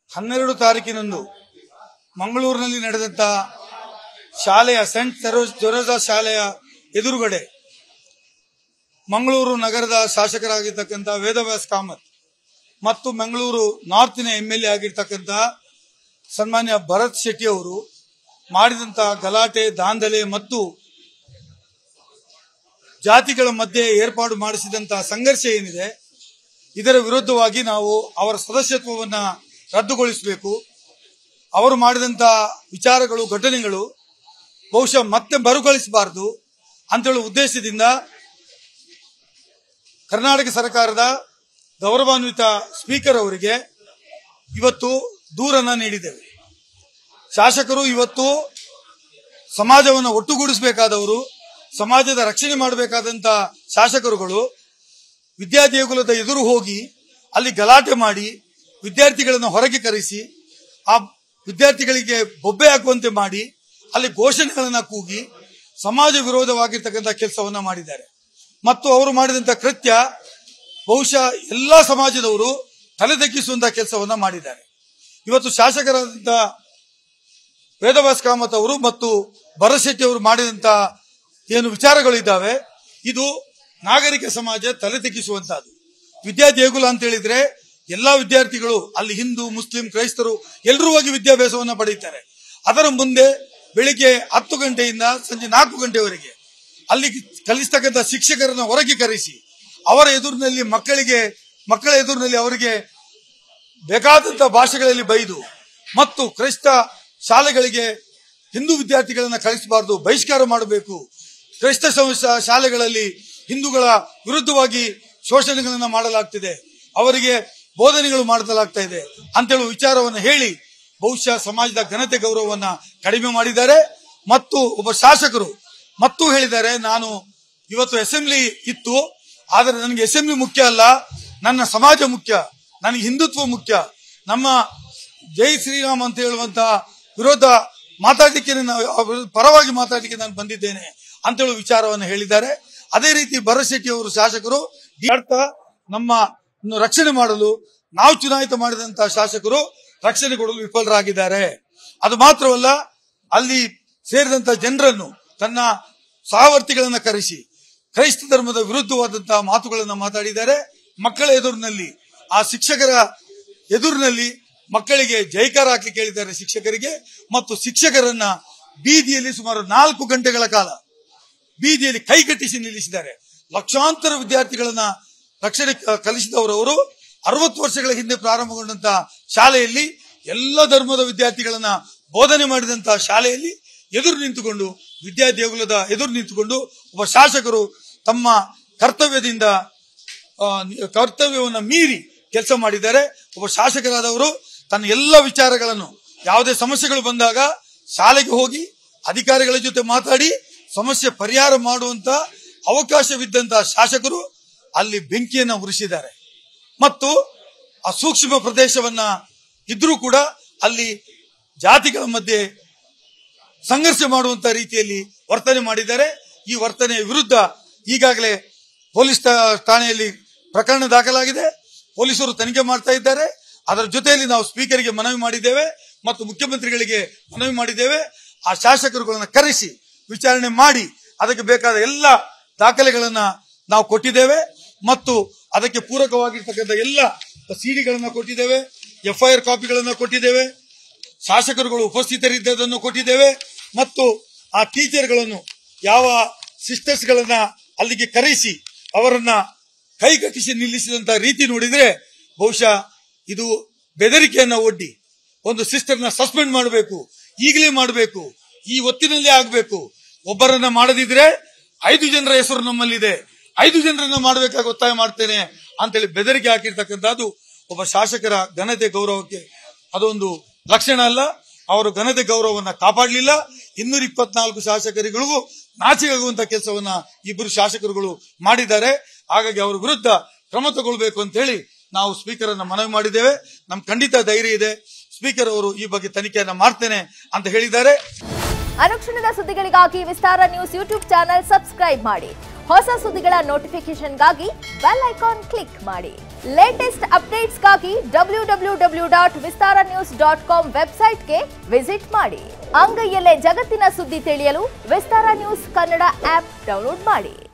ಹನ್ನೆರಡು ತಾರೀಕಿನಂದು ಮಂಗಳೂರಿನಲ್ಲಿ ನಡೆದಂತ ಶಾಲೆಯ ಸೆಂಟ್ ತೆರೋಜಾ ಶಾಲೆಯ ಎದುರುಗಡೆ ಮಂಗಳೂರು ನಗರದ ಶಾಸಕರಾಗಿರ್ತಕ್ಕಂಥ ವೇದವ್ಯಾಸ್ ಕಾಮತ್ ಮತ್ತು ಮಂಗಳೂರು ನಾರ್ತಿನ ಎಂ ಎಲ್ ಎ ಆಗಿರ್ತಕ್ಕಂಥ ಸನ್ಮಾನ್ಯ ಭರತ್ ಶೆಟ್ಟಿ ಅವರು ಮಾಡಿದಂತ ಗಲಾಟೆ ದಾಂಧಲೆ ಮತ್ತು ಜಾತಿಗಳ ಮಧ್ಯೆ ಏರ್ಪಾಡು ಮಾಡಿಸಿದಂತ ಸಂಘರ್ಷ ಏನಿದೆ ಇದರ ವಿರುದ್ಧವಾಗಿ ನಾವು ಅವರ ಸದಸ್ಯತ್ವವನ್ನ ರದ್ದುಗೊಳಿಸಬೇಕು ಅವರು ಮಾಡಿದಂತ ವಿಚಾರಗಳು ಘಟನೆಗಳು ಬಹುಶಃ ಮತ್ತೆ ಮರುಕಳಿಸಬಾರದು ಅಂತೇಳುವ ಉದ್ದೇಶದಿಂದ ಕರ್ನಾಟಕ ಸರ್ಕಾರದ ಗೌರವಾನ್ವಿತ ಸ್ಪೀಕರ್ ಅವರಿಗೆ ಇವತ್ತು ದೂರನ್ನ ನೀಡಿದ್ದೇವೆ ಶಾಸಕರು ಇವತ್ತು ಸಮಾಜವನ್ನು ಒಟ್ಟುಗೂಡಿಸಬೇಕಾದವರು ಸಮಾಜದ ರಕ್ಷಣೆ ಮಾಡಬೇಕಾದಂತ ಶಾಸಕರುಗಳು ವಿದ್ಯಾದೇಗುಲದ ಎದುರು ಹೋಗಿ ಅಲ್ಲಿ ಗಲಾಟೆ ಮಾಡಿ ವಿದ್ಯಾರ್ಥಿಗಳನ್ನು ಹೊರಗೆ ಕರೆಸಿ ಆ ವಿದ್ಯಾರ್ಥಿಗಳಿಗೆ ಬೊಬ್ಬೆ ಹಾಕುವಂತೆ ಮಾಡಿ ಅಲ್ಲಿ ಘೋಷಣೆಗಳನ್ನ ಕೂಗಿ ಸಮಾಜ ವಿರೋಧವಾಗಿರ್ತಕ್ಕಂಥ ಕೆಲಸವನ್ನ ಮಾಡಿದ್ದಾರೆ ಮತ್ತು ಅವರು ಮಾಡಿದಂತ ಕೃತ್ಯ ಬಹುಶಃ ಎಲ್ಲಾ ಸಮಾಜದವರು ತಲೆ ತಗ್ಗಿಸುವಂತಹ ಕೆಲಸವನ್ನ ಮಾಡಿದ್ದಾರೆ ಇವತ್ತು ಶಾಸಕರಾದಂತ ವೇದವ್ಯಾಸ್ ಕಾಮತ್ ಅವರು ಮತ್ತು ಭರಶೆಟ್ಟಿ ಅವರು ಮಾಡಿದಂತ ಏನು ವಿಚಾರಗಳಿದ್ದಾವೆ ಇದು ನಾಗರಿಕ ಸಮಾಜ ತಲೆ ತೆಗ್ಗಿಸುವಂತಹದ್ದು ವಿದ್ಯಾ ದೇಗುಲ ಅಂತ ಹೇಳಿದ್ರೆ ಎಲ್ಲಾ ವಿದ್ಯಾರ್ಥಿಗಳು ಅಲ್ಲಿ ಹಿಂದೂ ಮುಸ್ಲಿಂ ಕ್ರೈಸ್ತರು ಎಲ್ಲರೂ ಹೋಗಿ ವಿದ್ಯಾಭ್ಯಾಸವನ್ನ ಪಡೆಯುತ್ತಾರೆ ಅದರ ಮುಂದೆ ಬೆಳಿಗ್ಗೆ ಹತ್ತು ಗಂಟೆಯಿಂದ ಸಂಜೆ ನಾಲ್ಕು ಗಂಟೆವರೆಗೆ ಅಲ್ಲಿ ಕಲಿಸ್ತಕ್ಕಂಥ ಶಿಕ್ಷಕರನ್ನ ಹೊರಗೆ ಕರೆಸಿ ಅವರ ಎದುರಿನಲ್ಲಿ ಮಕ್ಕಳಿಗೆ ಮಕ್ಕಳ ಎದುರಿನಲ್ಲಿ ಅವರಿಗೆ ಬೇಕಾದಂತ ಭಾಷೆಗಳಲ್ಲಿ ಬೈದು ಮತ್ತು ಕ್ರೈಸ್ತ ಶಾಲೆಗಳಿಗೆ ಹಿಂದೂ ವಿದ್ಯಾರ್ಥಿಗಳನ್ನ ಕಳಿಸಬಾರದು ಬಹಿಷ್ಕಾರ ಮಾಡಬೇಕು ಕ್ರೈಸ್ತ ಸಂಸ್ಥೆ ಶಾಲೆಗಳಲ್ಲಿ ಹಿಂದೂಗಳ ವಿರುದ್ಧವಾಗಿ ಶೋಷಣೆಗಳನ್ನ ಮಾಡಲಾಗ್ತಿದೆ ಅವರಿಗೆ ಬೋಧನೆಗಳು ಮಾಡಲಾಗ್ತಾ ಇದೆ ಅಂತೇಳುವ ವಿಚಾರವನ್ನು ಹೇಳಿ ಬಹುಶಃ ಸಮಾಜದ ಘನತೆ ಗೌರವವನ್ನ ಕಡಿಮೆ ಮಾಡಿದ್ದಾರೆ ಮತ್ತು ಒಬ್ಬ ಶಾಸಕರು ಮತ್ತು ಹೇಳಿದ್ದಾರೆ ನಾನು ಇವತ್ತು ಅಸೆಂಬ್ಲಿ ಇತ್ತು ಆದರೆ ನನಗೆ ಅಸೆಂಬ್ಲಿ ಮುಖ್ಯ ಅಲ್ಲ ನನ್ನ ಸಮಾಜ ಮುಖ್ಯ ನನಗೆ ಹಿಂದುತ್ವ ಮುಖ್ಯ ನಮ್ಮ ಜೈ ಶ್ರೀರಾಮ್ ಅಂತ ಹೇಳುವಂತ ವಿರೋಧ ಮಾತಾಡಲಿಕ್ಕೆ ನಾನು ಅವ್ರ ಪರವಾಗಿ ಮಾತಾಡಲಿಕ್ಕೆ ನಾನು ಬಂದಿದ್ದೇನೆ ಅಂತ ಹೇಳುವ ವಿಚಾರವನ್ನು ಹೇಳಿದ್ದಾರೆ ಅದೇ ರೀತಿ ಭರಶೆಟ್ಟಿ ಅವರು ಶಾಸಕರು ಈ ಅರ್ಥ ನಮ್ಮ ರಕ್ಷಣೆ ಮಾಡಲು ನಾವು ಚುನಾಯಿತ ಮಾಡಿದಂತಹ ಶಾಸಕರು ರಕ್ಷಣೆ ಕೊಡಲು ವಿಫಲರಾಗಿದ್ದಾರೆ ಅದು ಮಾತ್ರವಲ್ಲ ಅಲ್ಲಿ ಸೇರಿದಂತ ಜನರನ್ನು ತನ್ನ ಸಹವರ್ತಿಗಳನ್ನ ಕರೆಸಿ ಕ್ರೈಸ್ತ ಧರ್ಮದ ವಿರುದ್ಧವಾದಂತಹ ಮಾತುಗಳನ್ನ ಮಾತಾಡಿದ್ದಾರೆ ಮಕ್ಕಳ ಎದುರಿನಲ್ಲಿ ಆ ಶಿಕ್ಷಕರ ಎದುರಿನಲ್ಲಿ ಮಕ್ಕಳಿಗೆ ಜೈಕಾರ ಹಾಕ್ಲಿಕ್ಕೆ ಹೇಳಿದ್ದಾರೆ ಶಿಕ್ಷಕರಿಗೆ ಮತ್ತು ಶಿಕ್ಷಕರನ್ನ ಬೀದಿಯಲ್ಲಿ ಸುಮಾರು ನಾಲ್ಕು ಗಂಟೆಗಳ ಕಾಲ ಬೀದಿಯಲ್ಲಿ ಕೈಗಟ್ಟಿಸಿ ನಿಲ್ಲಿಸಿದ್ದಾರೆ ಲಕ್ಷಾಂತರ ವಿದ್ಯಾರ್ಥಿಗಳನ್ನ ರಕ್ಷಣೆ ಕ- ಕಲಿಸಿದವರವರು ಅರವತ್ತು ವರ್ಷಗಳ ಹಿಂದೆ ಪ್ರಾರಂಭಗೊಂಡಂತಹ ಶಾಲೆಯಲ್ಲಿ ಎಲ್ಲ ಧರ್ಮದ ವಿದ್ಯಾರ್ಥಿಗಳನ್ನ ಬೋಧನೆ ಮಾಡಿದಂತಹ ಶಾಲೆಯಲ್ಲಿ ಎದುರು ನಿಂತುಕೊಂಡು ವಿದ್ಯಾ ದೇಗುಲದ ಎದುರು ನಿಂತುಕೊಂಡು ಒಬ್ಬ ಶಾಸಕರು ತಮ್ಮ ಕರ್ತವ್ಯದಿಂದ ಆ, ನಿ- ಕರ್ತವ್ಯವನ್ನ ಮೀರಿ ಕೆಲಸ ಮಾಡಿದ್ದಾರೆ ಒಬ್ಬ ಶಾಸಕರಾದವರು ತನ್ನ ಎಲ್ಲ ವಿಚಾರಗಳನ್ನು ಯಾವುದೇ ಸಮಸ್ಯೆಗಳು ಬಂದಾಗ ಶಾಲೆಗೆ ಹೋಗಿ ಅಧಿಕಾರಿಗಳ ಜೊತೆ ಮಾತಾಡಿ ಸಮಸ್ಯೆ ಪರಿಹಾರ ಮಾಡುವಂತ ಅವಕಾಶವಿದ್ದಂತಹ ಶಾಸಕರು ಅಲ್ಲಿ ಬೆಂಕಿಯನ್ನ ಉರಿಸಿದ್ದಾರೆ ಮತ್ತು ಆ ಸೂಕ್ಷ್ಮ ಪ್ರದೇಶವನ್ನ ಇದ್ರೂ ಕೂಡ ಅಲ್ಲಿ ಜಾತಿಗಳ ಮಧ್ಯೆ ಸಂಘರ್ಷ ಮಾಡುವಂತ ರೀತಿಯಲ್ಲಿ ವರ್ತನೆ ಮಾಡಿದ್ದಾರೆ ಈ ವರ್ತನೆಯ ವಿರುದ್ಧ ಈಗಾಗಲೇ ಪೊಲೀಸ್ ಠಾ- ಠಾಣೆಯಲ್ಲಿ ಪ್ರಕರಣ ದಾಖಲಾಗಿದೆ ಪೊಲೀಸರು ತನಿಖೆ ಮಾಡ್ತಾ ಇದ್ದಾರೆ ಅದರ ಜೊತೆಯಲ್ಲಿ ನಾವು ಸ್ಪೀಕರ್ಗೆ ಮನವಿ ಮಾಡಿದ್ದೇವೆ ಮತ್ತು ಮುಖ್ಯಮಂತ್ರಿಗಳಿಗೆ ಮನವಿ ಮಾಡಿದ್ದೇವೆ ಆ ಶಾಸಕರುಗಳನ್ನ ಕರೆಸಿ ವಿಚಾರಣೆ ಮಾಡಿ ಅದಕ್ಕೆ ಬೇಕಾದ ಎಲ್ಲ ದಾಖಲೆಗಳನ್ನ ನಾವು ಕೊಟ್ಟಿದ್ದೇವೆ ಮತ್ತು ಅದಕ್ಕೆ ಪೂರಕವಾಗಿರ್ತಕ್ಕಂಥ ಎಲ್ಲ ಸಿಡಿಗಳನ್ನ ಕೊಟ್ಟಿದ್ದೇವೆ ಎಫ್ಐಆರ್ ಕಾಪಿಗಳನ್ನ ಕೊಟ್ಟಿದ್ದೇವೆ ಶಾಸಕರುಗಳು ಉಪಸ್ಥಿತರಿದ್ದದನ್ನು ಕೊಟ್ಟಿದ್ದೇವೆ ಮತ್ತು ಆ ಟೀಚರ್ಗಳನ್ನು ಯಾವ ಸಿಸ್ಟರ್ಸ್ ಗಳನ್ನ ಅಲ್ಲಿಗೆ ಕರೆಸಿ ಅವರನ್ನ ಕೈಗಟ್ಟಿಸಿ ನಿಲ್ಲಿಸಿದಂತ ರೀತಿ ನೋಡಿದ್ರೆ ಬಹುಶಃ ಇದು ಬೆದರಿಕೆಯನ್ನ ಒಡ್ಡಿ ಒಂದು ಸಿಸ್ಟರ್ನ ಸಸ್ಪೆಂಡ್ ಮಾಡಬೇಕು ಈಗಲೇ ಮಾಡಬೇಕು ಈ ಹೊತ್ತಿನಲ್ಲೇ ಆಗಬೇಕು ಒಬ್ಬರನ್ನ ಮಾಡದಿದ್ರೆ ಐದು ಜನರ ಹೆಸರು ನಮ್ಮಲ್ಲಿದೆ ಐದು ಜನರನ್ನ ಮಾಡಬೇಕಾಗಿ ಒತ್ತಾಯ ಮಾಡ್ತೇನೆ ಅಂತೇಳಿ ಬೆದರಿಕೆ ಹಾಕಿರ್ತಕ್ಕಂಥದ್ದು ಒಬ್ಬ ಶಾಸಕರ ಘನತೆ ಗೌರವಕ್ಕೆ ಅದೊಂದು ಲಕ್ಷಣ ಅಲ್ಲ ಅವರು ಘನತೆ ಗೌರವವನ್ನ ಕಾಪಾಡಲಿಲ್ಲ ಇನ್ನೂರ ಇಪ್ಪತ್ನಾಲ್ಕು ಶಾಸಕರಿಗಳಿಗೂ ನಾಚಿಕೆಯಾಗುವಂತ ಕೆಲಸವನ್ನ ಇಬ್ಬರು ಶಾಸಕರುಗಳು ಮಾಡಿದ್ದಾರೆ ಹಾಗಾಗಿ ಅವರ ವಿರುದ್ಧ ಕ್ರಮ ತಗೊಳ್ಬೇಕು ಅಂತ ಹೇಳಿ ನಾವು ಸ್ಪೀಕರ್ ಅನ್ನ ಮನವಿ ಮಾಡಿದ್ದೇವೆ ನಮ್ ಖಂಡಿತ ಧೈರ್ಯ ಇದೆ ಸ್ಪೀಕರ್ ಅವರು ಈ ಬಗ್ಗೆ ತನಿಖೆಯನ್ನ ಮಾಡ್ತೇನೆ ಅಂತ ಹೇಳಿದ್ದಾರೆ ಅನುಕ್ಷಣದ ಸುದ್ದಿಗಳಿಗಾಗಿ Vistara news YouTube channel subscribe ಮಾಡಿ ಹೊಸ ಸುದ್ದಿಗಳ ನೋಟಿಫಿಕೇಶನ್ಗಾಗಿ ಬೆಲ್ ಐಕಾನ್ ಕ್ಲಿಕ್ ಮಾಡಿ ಲೇಟೆಸ್ಟ್ ಅಪ್ಡೇಟ್ಸ್ಗಾಗಿ W W W dot Vistara news dot com ವೆಬ್ಸೈಟ್ಗೆ ವಿಸಿಟ್ ಮಾಡಿ ಅಂಗೈಯಲ್ಲೇ ಜಗತ್ತಿನ ಸುದ್ದಿ ತಿಳಿಯಲು Vistara news Kannada app download ಮಾಡಿ